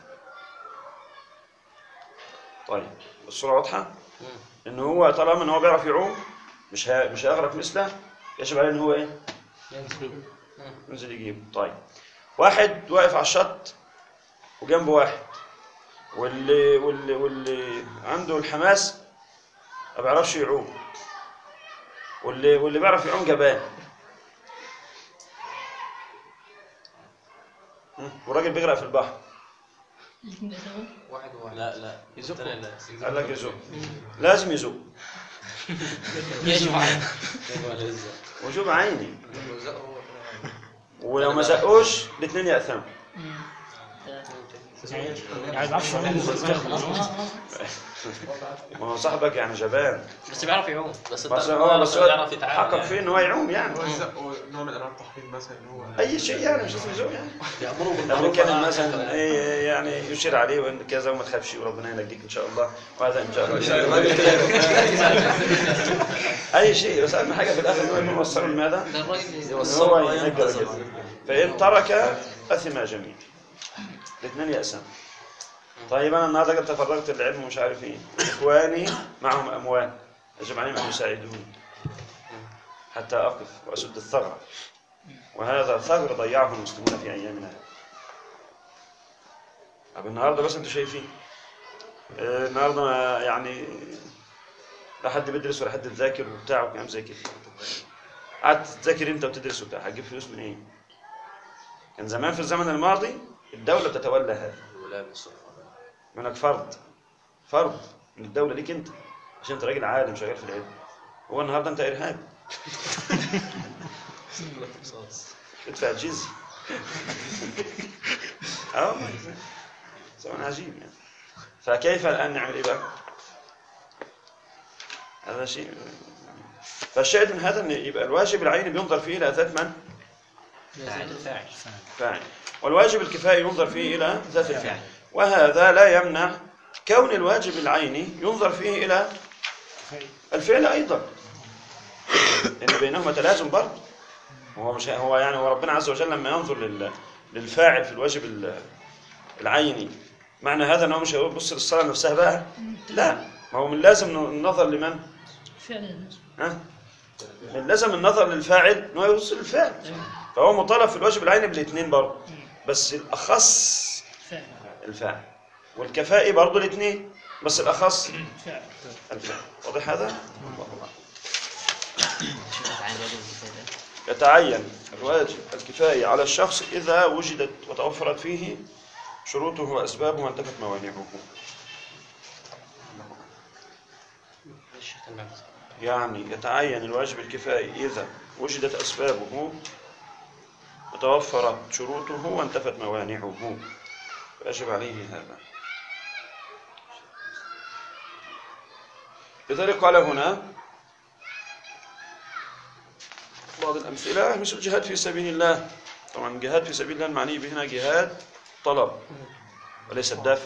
[SPEAKER 2] طيب الصورة واضحة؟ إن هو طالما إن هو بيعرف يعوم مش ها مش هيغرق مثله يجب عليه إن هو إيه؟
[SPEAKER 4] ينزل
[SPEAKER 2] ينزل يجيبه طيب واحد واقف على الشط وجنبه واحد واللي واللي واللي عنده الحماس ما بيعرفش يعوم واللي واللي بيعرف يعوم جبان م? والراجل بيغرق في البحر
[SPEAKER 5] الاثنين أسامة
[SPEAKER 3] واحد وواحد لا لا
[SPEAKER 7] يزقه.
[SPEAKER 3] التاني لا
[SPEAKER 2] قال لك يزوق لازم يزوق
[SPEAKER 4] يجب عليه
[SPEAKER 3] هو لسه
[SPEAKER 2] وجوب عيني ولو ما زقوش الاثنين يأثموا
[SPEAKER 7] يعني ما يعرفش يعمل
[SPEAKER 2] ما هو صاحبك يعني جبان
[SPEAKER 4] بس بيعرف يعوم
[SPEAKER 3] بس
[SPEAKER 2] بس
[SPEAKER 3] انت
[SPEAKER 2] هو بس هو
[SPEAKER 3] يعرف يتعامل
[SPEAKER 2] حقق
[SPEAKER 3] يعني.
[SPEAKER 2] فيه ان هو يعوم يعني
[SPEAKER 1] هو الزق هو نوع من انواع التحريض مثلا ان هو
[SPEAKER 2] اي شيء يعني مش لازم يزوق يعني
[SPEAKER 3] يأمروا
[SPEAKER 2] لو
[SPEAKER 3] بالمعروف
[SPEAKER 2] كان
[SPEAKER 3] والنهي عن
[SPEAKER 2] مثلا
[SPEAKER 3] المنكر.
[SPEAKER 2] إيه يعني يشير عليه وان كذا وما تخافش وربنا ينجيك ان شاء الله وهذا ان شاء الله اي شيء بس اهم حاجه في الاخر انه يكون وصل لماذا؟
[SPEAKER 4] ده الراجل
[SPEAKER 2] ان
[SPEAKER 3] يوصله
[SPEAKER 2] هو
[SPEAKER 3] وينقذه.
[SPEAKER 2] ينجر كده فان ترك اثم جميع الاثنين يأسان طيب انا النهارده قد تفرغت العلم ومش عارف ايه اخواني معهم اموال يجب عليهم ان يساعدوني حتى اقف واسد الثغره وهذا ثغر ضيعه المسلمون في ايامنا هذه. طب النهارده بس انتوا شايفين آه، النهارده ما يعني لا حد بيدرس ولا حد بيذاكر وبتاع وكلام زي كده قعدت تذاكر انت وتدرس وبتاع هتجيب فلوس من ايه؟ كان زمان في الزمن الماضي الدوله بتتولى هذا
[SPEAKER 3] الولاء بالسلطان
[SPEAKER 2] منك فرض فرض من الدوله ليك انت عشان انت راجل عالم شغال في العلم هو النهارده انت ارهابي ادفع الجزية اه والله زمن عجيب يعني فكيف الان نعمل ايه بقى؟ هذا شيء فالشاهد من هذا ان يبقى الواجب العيني بينظر فيه الى ذات من؟
[SPEAKER 4] ذات الفاعل
[SPEAKER 2] فاعل والواجب الكفائي ينظر فيه إلى ذات الفعل وهذا لا يمنع كون الواجب العيني ينظر فيه إلى الفعل أيضا لأن بينهما تلازم برضه هو مش هو يعني هو ربنا عز وجل لما ينظر لل للفاعل في الواجب ال- العيني معنى هذا انه مش هيبص للصلاه نفسها بقى لا ما هو من لازم النظر لمن
[SPEAKER 5] فعلا
[SPEAKER 2] ها من لازم النظر للفاعل انه يبص للفاعل فهو مطالب في الواجب العيني بالاثنين برضه بس الاخص
[SPEAKER 5] فعلا
[SPEAKER 2] الفاعل والكفائي برضه الاثنين بس الاخص
[SPEAKER 5] فعلا
[SPEAKER 2] الفاعل واضح هذا الله أعلم.
[SPEAKER 8] شوف عن الواجب الكفاية ده
[SPEAKER 2] يتعين الواجب الكفاية على الشخص إذا وجدت وتوفرت فيه شروطه وأسبابه وانتفت موانعه
[SPEAKER 4] الشيخ تنبيه بس.
[SPEAKER 2] يعني يتعين الواجب الكفائي إذا وجدت أسبابه وتوفرت شروطه وانتفت موانعه فيجب عليه هذا لذلك قال هنا بعض الأمثلة مثل الجهاد في سبيل الله طبعا الجهاد في سبيل الله المعني به هنا جهاد طلب وليس الدافع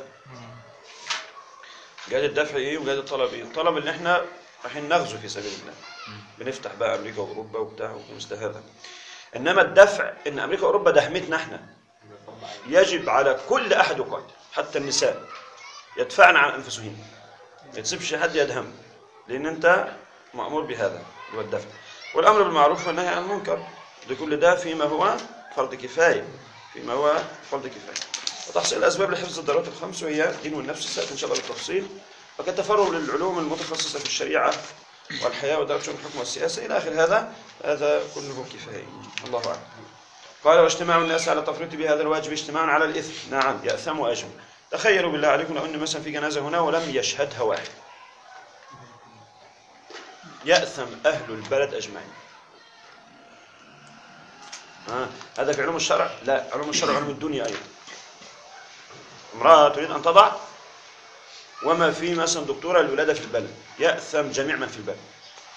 [SPEAKER 2] جهاد الدفع ايه وجهاد الطلب ايه الطلب اللي احنا رايحين نغزو في سبيل الله بنفتح بقى امريكا واوروبا وبتاع ومثل هذا انما الدفع ان امريكا واوروبا دهمتنا احنا يجب على كل احد يقاتل حتى النساء يدفعن عن انفسهن ما تسيبش حد يدهم لان انت مامور بهذا اللي هو الدفع والامر بالمعروف والنهي عن المنكر ده كل ده فيما هو فرض كفايه فيما هو فرض كفايه وتحصيل الاسباب لحفظ الضرورات الخمس وهي الدين والنفس سياتي ان شاء الله بالتفصيل وكالتفرغ للعلوم المتخصصه في الشريعه والحياه ودرجه الحكم والسياسه الى اخر هذا هذا كله كفايه الله اعلم قال واجتماع الناس على التفريط بهذا الواجب اجتماع على الاثم نعم ياثم واجر تخيلوا بالله عليكم لو ان مثلا في جنازه هنا ولم يشهدها واحد ياثم اهل البلد اجمعين آه. هذا في علوم الشرع لا علوم الشرع علوم الدنيا ايضا امراه تريد ان تضع وما في مثلا دكتوره الولاده في البلد ياثم جميع من في البلد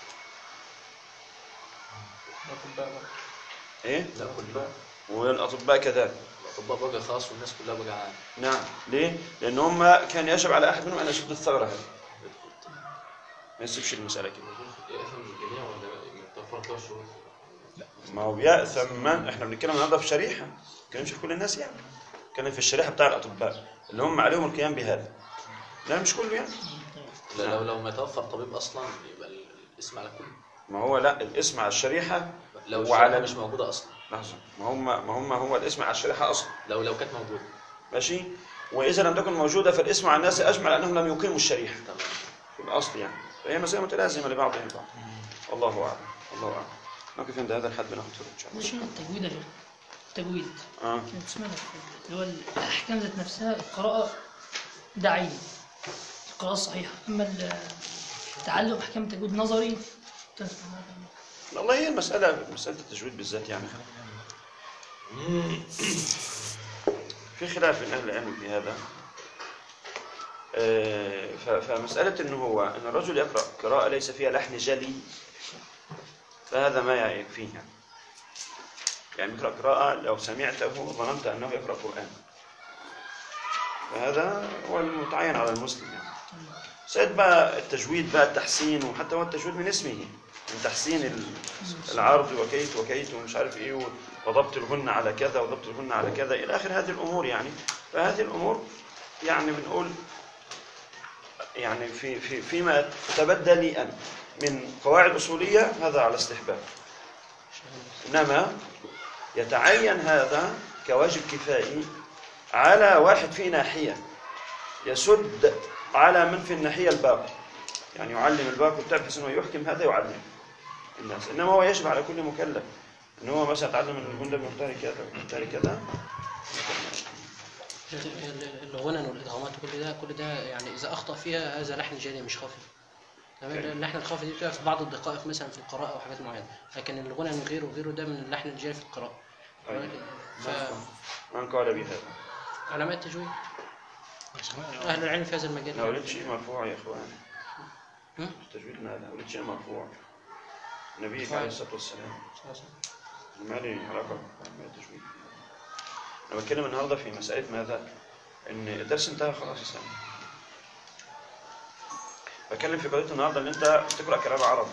[SPEAKER 1] الأطباء بقى.
[SPEAKER 2] ايه
[SPEAKER 3] لا كلها
[SPEAKER 2] والاطباء كذلك
[SPEAKER 3] الاطباء بقى خاص والناس كلها بقى عام
[SPEAKER 2] نعم ليه؟ لأن هم كان يجب على أحد منهم أن يشد الثغرة هذه ما يسيبش المسألة كده
[SPEAKER 9] يأثم الجميع ولا متوفر له الشروط؟
[SPEAKER 2] ما هو يأثم من احنا بنتكلم النهارده في شريحة ما بنتكلمش في كل الناس يعني بنتكلم في الشريحة بتاع الأطباء اللي هم عليهم القيام بهذا لا مش كله يعني
[SPEAKER 3] لا لو لو ما يتوفر طبيب اصلا يبقى ال- الاسم على كله
[SPEAKER 2] ما هو لا الاسم على الشريحة
[SPEAKER 3] لو
[SPEAKER 2] وعلى-
[SPEAKER 3] الشركه مش موجوده اصلا
[SPEAKER 2] لحظة ما هم ما هم هو الاسم على الشريحة أصلا
[SPEAKER 3] لو لو كانت موجوده
[SPEAKER 2] ماشي وإذا لم تكن موجودة فالاسم على الناس أجمع لأنهم لم يقيموا الشريحة
[SPEAKER 3] تمام
[SPEAKER 2] في الأصل يعني فهي مسألة متلازمة لبعضها البعض الله أعلم الله أعلم نقف عند هذا الحد بناخد فيه إن شاء الله
[SPEAKER 5] مش التجويد يا شيخ التجويد
[SPEAKER 2] آه.
[SPEAKER 5] كانت اسمها اللي هو الاحكام ذات نفسها القراءه ده عين القراءه الصحيحه اما ال- تعلم احكام تجويد نظري
[SPEAKER 2] والله هي المسألة مسألة التجويد بالذات يعني في خلاف بين أهل العلم في هذا آه، ف- فمسألة أنه هو أن الرجل يقرأ قراءة ليس فيها لحن جلي فهذا ما يكفيه يعني يعني يقرأ قراءة لو سمعته ظننت أنه يقرأ قرآن فهذا هو المتعين على المسلم يعني سيد بقى التجويد بقى التحسين وحتى هو التجويد من اسمه من تحسين ال- العرض وكيت وكيت ومش عارف ايه و- وضبط الغن على كذا وضبط الغن على كذا الى اخر هذه الامور يعني فهذه الامور يعني بنقول يعني في في فيما تبدى لي انا من قواعد اصوليه هذا على استحباب انما يتعين هذا كواجب كفائي على واحد في ناحيه يسد على من في الناحيه الباقي يعني يعلم الباقي بتاع بحيث انه يحكم هذا يعلم الناس انما هو يجب على كل مكلف ان هو مثلا يتعلم ان الجندب مختار كذا ومختار كذا
[SPEAKER 4] الغنن والادغامات وكل ده كل ده يعني اذا اخطا فيها هذا لحن جاري مش خافي تمام اللحن الخافي دي بتبقى في بعض الدقائق مثلا في القراءه او حاجات معينه لكن الغنن وغيره وغيره ده من اللحن الجاري في القراءه
[SPEAKER 2] من قال بهذا
[SPEAKER 4] فعلماء التجويد
[SPEAKER 7] يا شيخنا،
[SPEAKER 4] اهل العلم في هذا المجال
[SPEAKER 2] لا أريد شيء مرفوع يا إخوان
[SPEAKER 4] هم؟
[SPEAKER 2] التجويد لا لا أريد شيء مرفوع النبي عليه الصلاة والسلام ما لي علاقة بالتجويد أنا بتكلم النهاردة في مسألة ماذا؟ إن الدرس انتهى خلاص يا سامي بتكلم في قضية النهاردة إن أنت بتقرأ كلام عربي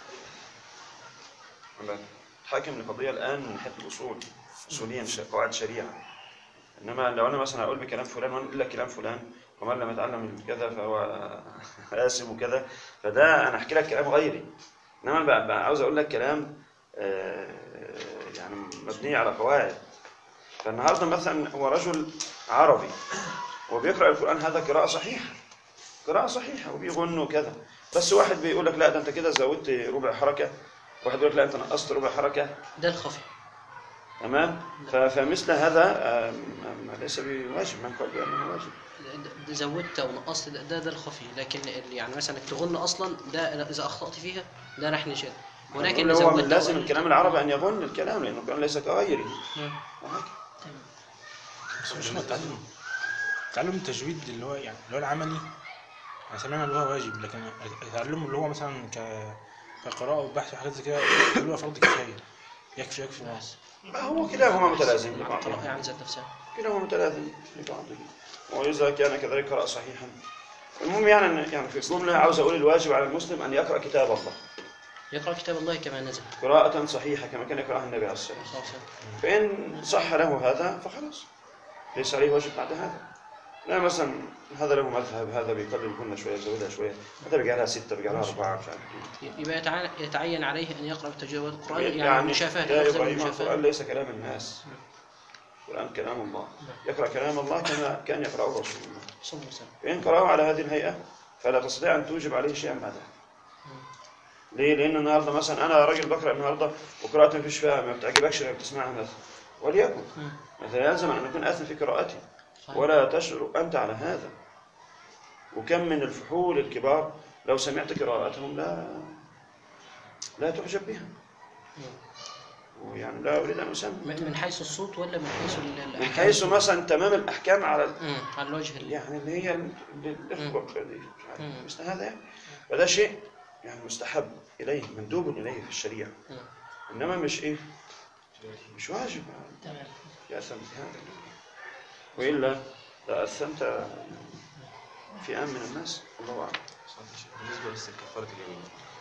[SPEAKER 2] أنا بتحاكم لقضية الآن من ناحية الأصول أصوليا ش- قواعد شريعة إنما لو أنا مثلا أقول بكلام فلان وأنا إلا كلام فلان ومن لم يتعلم كذا فهو آثم وكذا فده أنا أحكي لك كلام غيري إنما أنا بقى- بقى عاوز أقول لك كلام آه، يعني مبني على قواعد فالنهارده مثلا هو رجل عربي وبيقرأ القرآن هذا قراءة صحيحة قراءة صحيحة وبيغن وكذا بس واحد بيقول لك لا ده أنت كده زودت ربع حركة واحد يقول لك لا أنت نقصت ربع حركة
[SPEAKER 4] ده الخفي
[SPEAKER 2] تمام ف- فمثل هذا آه، ما- ما ليس بواجب من قال بأنه واجب
[SPEAKER 4] ده- ده زودت او نقصت ده ده, ده الخفي لكن ال- يعني مثلا انك تغن اصلا ده اذا اخطات فيها ده لحن جاري ولكن
[SPEAKER 2] ولكن
[SPEAKER 4] إذا
[SPEAKER 2] هو من
[SPEAKER 4] زودت
[SPEAKER 2] لازم
[SPEAKER 4] أو
[SPEAKER 2] الكلام العربي أن يغن الكلام لأنه القرآن ليس كغيره
[SPEAKER 4] مم.
[SPEAKER 2] وهكذا.
[SPEAKER 7] بس مش هو التعلم تعلم التجويد اللي هو يعني اللي هو العملي انا سامعنا اللي هو واجب لكن تعلمه اللي هو مثلا ك كقراءة وبحث وحاجات زي كده اللي هو فرض كفاية يكفي يكفي بس
[SPEAKER 2] ما هو كلاهما متلازم
[SPEAKER 4] مع
[SPEAKER 2] لبعضه
[SPEAKER 4] القراءة يعني ذات نفسها
[SPEAKER 2] كلاهما متلازم لبعضه وإذا كان كذلك قرأ صحيحا المهم يعني إن- يعني في الجملة عاوز أقول الواجب على المسلم أن يقرأ كتاب الله
[SPEAKER 4] يقرأ كتاب الله كما نزل
[SPEAKER 2] قراءة صحيحة كما كان يقرأها النبي عليه الصلاة والسلام
[SPEAKER 4] صلى الله عليه وسلم
[SPEAKER 2] فإن صح له هذا فخلاص ليس عليه واجب بعد هذا لا مثلا هذا له مذهب هذا بيقلل كنا شوية يزودها شوية هذا بيجعلها ستة بيجعلها أربعة مش عارف إيه.
[SPEAKER 4] يبقى يتع- يتعين عليه ان يقرأ بالتجويد القرآن يعني,
[SPEAKER 2] يعني
[SPEAKER 4] المشافهة
[SPEAKER 2] يا
[SPEAKER 4] لفظ
[SPEAKER 2] إبراهيم
[SPEAKER 4] المشافهة
[SPEAKER 2] القرآن ليس كلام الناس القرآن كلام الله يقرأ كلام الله كما كان يقرأه رسول الله
[SPEAKER 4] صلى الله عليه وسلم
[SPEAKER 2] فإن قرأه على هذه الهيئة فلا تستطيع أن توجب عليه شيئا بعدها ليه؟ لأن النهارده مثلا أنا راجل بقرأ النهارده وقراءة مفيش فيها ما بتعجبكش لما بتسمعها مثلا وليكن
[SPEAKER 4] مم.
[SPEAKER 2] مثلا يلزم أن أكون آثم في قراءتي
[SPEAKER 4] صحيح.
[SPEAKER 2] ولا تشعر أنت على هذا وكم من الفحول الكبار لو سمعت قراءتهم لا لا تعجب بها ويعني لا أريد أن أسمي
[SPEAKER 4] من من حيث الصوت ولا من حيث ال-
[SPEAKER 2] من
[SPEAKER 4] الأحكام؟
[SPEAKER 2] حيث مثلا تمام الأحكام على
[SPEAKER 4] مم. على الوجه ال-
[SPEAKER 2] يعني اللي هي ال- الإخوة اللي مش عارف
[SPEAKER 4] مم.
[SPEAKER 2] مثل هذا يعني فده شيء يعني مستحب إليه مندوب إليه في الشريعة
[SPEAKER 4] مم.
[SPEAKER 2] إنما مش إيه مش واجب
[SPEAKER 5] تمام
[SPEAKER 2] يأثم بهذا وإلا لأثمت في أمن الناس الله أعلم
[SPEAKER 9] بالنسبة بس لكفارة اليمين